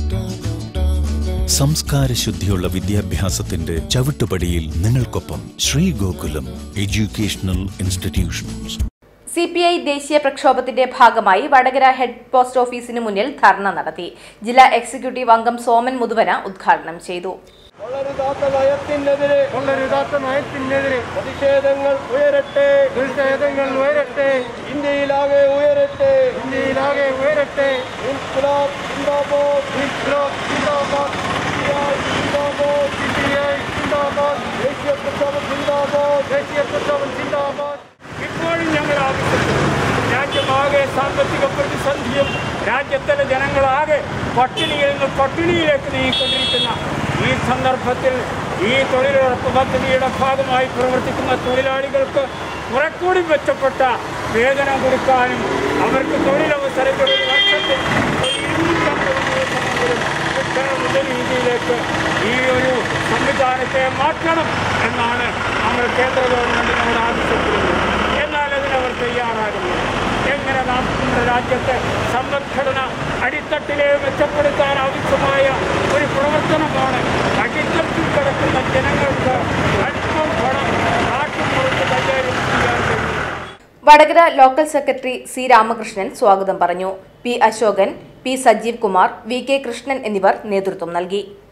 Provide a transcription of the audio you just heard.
സംസ്കാര ശുദ്ധിയുള്ള വിദ്യാഭ്യാസത്തിന്റെ ചവിട്ടുപടിയിൽ നിങ്ങൾക്കൊപ്പം Sree Gokulam educational institutions C P I ദേശീയ പ്രക്ഷോഭത്തിന്റെ ഭാഗമായി വടകര ഹെഡ് പോസ്റ്റ് ഓഫീസിന് മുന്നിൽ ധർണ നടത്തി ജില്ലാ എക്സിക്യൂട്ടീവ് അംഗം സോമൻ മുതുവന ഉദ്ഘാടനം ചെയ്തു വളരുതാത്ത നയത്തിനെതിരെ വളരുതാത്ത നയത്തിനെതിരെ പ്രതിഷേധങ്ങൾ ഉയരട്ടെ പ്രതിഷേധങ്ങൾ ഉയരട്ടെ ഇന്ത്യയിലാകെ ഉയരട്ടെ ഇന്ത്യയിലാകെ ഉയരട്ടെ ഇൻക്ലാബ് സിന്ദാബാദ് ഇൻക്ലാബ് സിന്ദാബാദ് സിന്ദാബാദ് സിപിഐ സിന്ദാബാദ് ദേശീയ പ്രക്ഷോഭം സിന്ദാബാദ് ദേശീയ പ്രക്ഷോഭം സിന്ദാബാദ് ഇപ്പോഴും ഞങ്ങൾ ആവശ്യപ്പെടുന്നു രാജ്യമാകെ സാമ്പത്തിക പ്രതിസന്ധിയും രാജ്യത്തിലെ ജനങ്ങളാകെ പട്ടിണിയിൽ നിന്ന് പട്ടിണിയിലേക്ക് നീങ്ങിക്കൊണ്ടിരിക്കുന്ന ഈ സന്ദർഭത്തിൽ ഈ തൊഴിലുറപ്പ് പദ്ധതിയുടെ ഭാഗമായി പ്രവർത്തിക്കുന്ന തൊഴിലാളികൾക്ക് കുറെക്കൂടി മെച്ചപ്പെട്ട വേതനം കൊടുക്കാനും അവർക്ക് തൊഴിലവസരങ്ങൾ ഒരു വർഷത്തിൽ ഒരു ഇരുന്നൂറ്റമ്പത് ദിവസമെങ്കിലും കിട്ടാവുന്ന രീതിയിലേക്ക് ഈ ഒരു സംവിധാനത്തെ മാറ്റണം എന്നാണ് നമ്മൾ കേന്ദ്ര ഗവൺമെന്റിനോട് ആവശ്യപ്പെടുന്നത് എന്നാൽ അതിനവർ തയ്യാറാകുന്നു എങ്ങനെ നാം നമ്മുടെ രാജ്യത്തെ സമ്പദ്ഘടന അടിത്തട്ടിലെ മെച്ചപ്പെടുത്താൻ ആവശ്യമായ ഒരു പ്രവർത്തനമാണ് അടിത്തട്ടിൽ കിടക്കുന്ന ജനങ്ങൾക്ക് അല്പം പണം നാട്ടിൻപുറത്ത് കൈകാര്യം ചെയ്യാൻ കഴിയും Vadakara local secretary C Ramakrishnan സ്വാഗതം പറഞ്ഞു P Ashokan P Sajeev Kumar V K Krishnan എന്നിവർ നേതൃത്വം നൽകി